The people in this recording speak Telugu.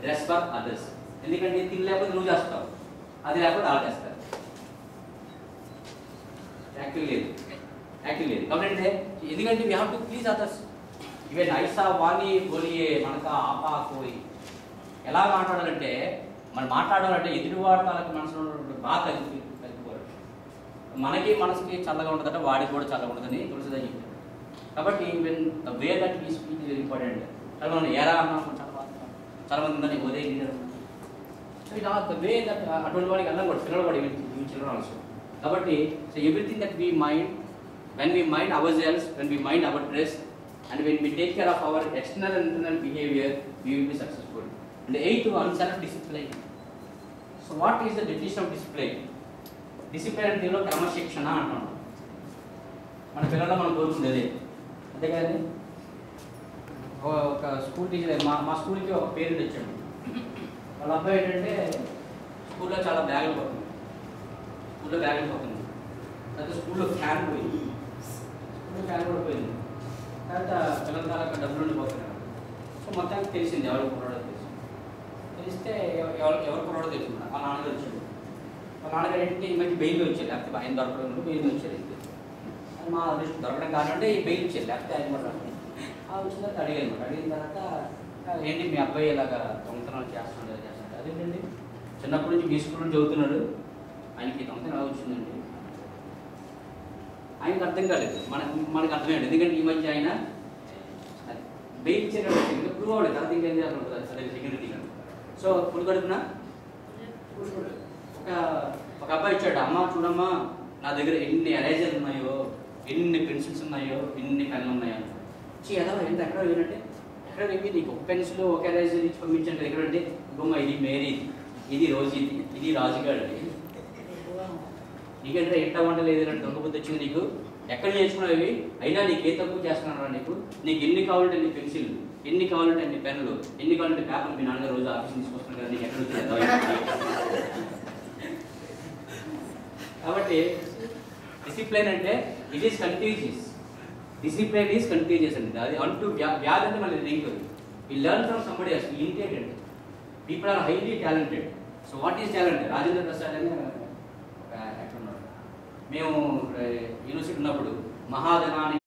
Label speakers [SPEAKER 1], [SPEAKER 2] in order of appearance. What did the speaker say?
[SPEAKER 1] డ్రెస్ ఫర్ అదర్స్ ఎందుకంటే తిని లేకపోతే నువ్వు చేస్తావు అది లేకపోతే వాళ్ళు చేస్తారు యాక్టివ్ లేదు యాక్టివ్ లేదు కాబట్టి అంటే ఎందుకంటే we have to please others even ఐసా వాణి బోలియే మనక ఆపా కోయి ఎలా మాట్లాడాలంటే మనం మాట్లాడాలంటే ఎదుటివాడు వాళ్ళకి మనసులో ఉన్నటువంటి బాధ తగ్గి తగ్గిపోవాలి మనకి మనసుకి చల్లగా ఉంటుందంటే వాడికి కూడా చల్లగా ఉంటుందని తులసిదని చెప్పారు కాబట్టి even the way that we speech is important చాలా మనం ఎరా అన్నాం చాలా బాధ చాలా మంది ఉందని ఉదయ లీడర్ సో ఇలా ద వే దట్ అటువంటి వాడికి అన్నం కూడా పిల్లలు కూడా చిల్డ్రన్ ఆల్సో కాబట్టి so everything that we mind when we mind our cells when we mind our dress and when we take care of our external and internal behaviour we will be successful and eighth one self discipline so what is the definition of discipline discipline అంటే దీనిలో క్రమశిక్షణ అంటున్నాం మన పిల్లల్లో మనం కోరుకునేది అంతే కదండి ఓ- ఒక స్కూల్ టీచర్ మా మా స్కూల్కి ఒక పేరెంట్ వచ్చాడు వాళ్ళ అబ్బాయి ఏంటంటే స్కూల్లో చాలా బ్యాగులు పోతుంది స్కూల్లో బ్యాగులు పోతుంది తర్వాత స్కూల్లో ఫ్యాన్ పోయింది స్కూల్లో ఫ్యాన్ కూడా పోయింది తర్వాత పిల్లల తాలూకా డబ్బులు ఉండిపోతున్నాడు సో మొత్తానికి తెలిసింది ఎవరు కుర్రాడో తెలిసింది తెలిస్తే ఎవ- ఎవరు ఎవరు కుర్రాడో తెలుసుకున్నా వాళ్ళ నాన్నగారు వచ్చాడు వాళ్ళ నాన్నగారు ఏంటంటే ఈ మధ్య బెయిల్ వచ్చాడు లేకపోతే ఆయన దొరకడం బెయిల్ వచ్చాడు ఇంటికి. అది మా అదృష్టం దొరకడం కావాలంటే ఈ బెయిల్ ఇచ్చేది లేకపోతే ఆయన కూడా రాడు. ఆ వచ్చిన తర్వాత అడిగాను అనమాట అడిగిన తర్వాత "ఆ, ఏంటి మీ అబ్బాయి ఇలాగా దొంగతనం చేస్తున్నాడు అది చేస్తున్నాడు అదేంటండి చిన్నప్పటి నుంచి మీ స్కూల్ నుంచి చదువుతున్నాడు ఆయనకి దొంగతనం ఎలా వచ్చిందండి ఆయనకు అర్థం కాలేదు మన మనకు అర్థమైంది ఎందుకంటే ఈ మధ్య ఆయన బెయిల్ ఇచ్చేటప్పుడు ప్రూవ్ అవ్వలేదు తర్వాత ఇంకేం చేయాలి ఉంటుంది అదే సెక్యూరిటీ సో ఇప్పుడు కడుపున ఒక ఒక అబ్బాయి ఇచ్చాడు అమ్మ చూడమ్మా నా దగ్గర ఎన్ని ఎరేజర్లు ఉన్నాయో ఎన్ని పెన్సిల్స్ ఉన్నాయో ఎన్ని పెన్లు ఉన్నాయో చీ ఏదో ఎంత ఎక్కడ ఏంటంటే ఎక్కడ ఇవి నీకు ఒక పెన్సిల్ ఒక ఎరేజర్ ఇచ్చి పంపించండి ఎక్కడంటే బొమ్మ ఇది మేరీ ఇది రోజీది ఇది రాజుగాడి నీకంటే ఇంట వంట లేదంటే దొంగ బుద్ధి వచ్చింది నీకు ఎక్కడ నేర్చుకున్నావు అయినా నీకు ఏ తక్కువ చేస్తున్నారా నీకు నీకు ఎన్ని కావాలంటే అన్ని పెన్సిల్ ఎన్ని కావాలంటే అన్ని పెన్నులు ఎన్ని కావాలంటే పేపర్ మీ నాన్న రోజు ఆఫీస్ తీసుకొస్తున్నారు కదా నీకు ఎక్కడ వచ్చింది కాబట్టి డిసిప్లైన్ అంటే it is contagious discipline is contagious అండి అది అంటూ వ్యా- వ్యాధి అంటే మళ్ళీ లింక్ ఈ learn from somebody as intelligent people are highly talented so what is talent Rajendra Prasad అని ఒక యాక్టర్ ఉన్నాడు మేము యూనివర్సిటీ ఉన్నప్పుడు మహాజనానికి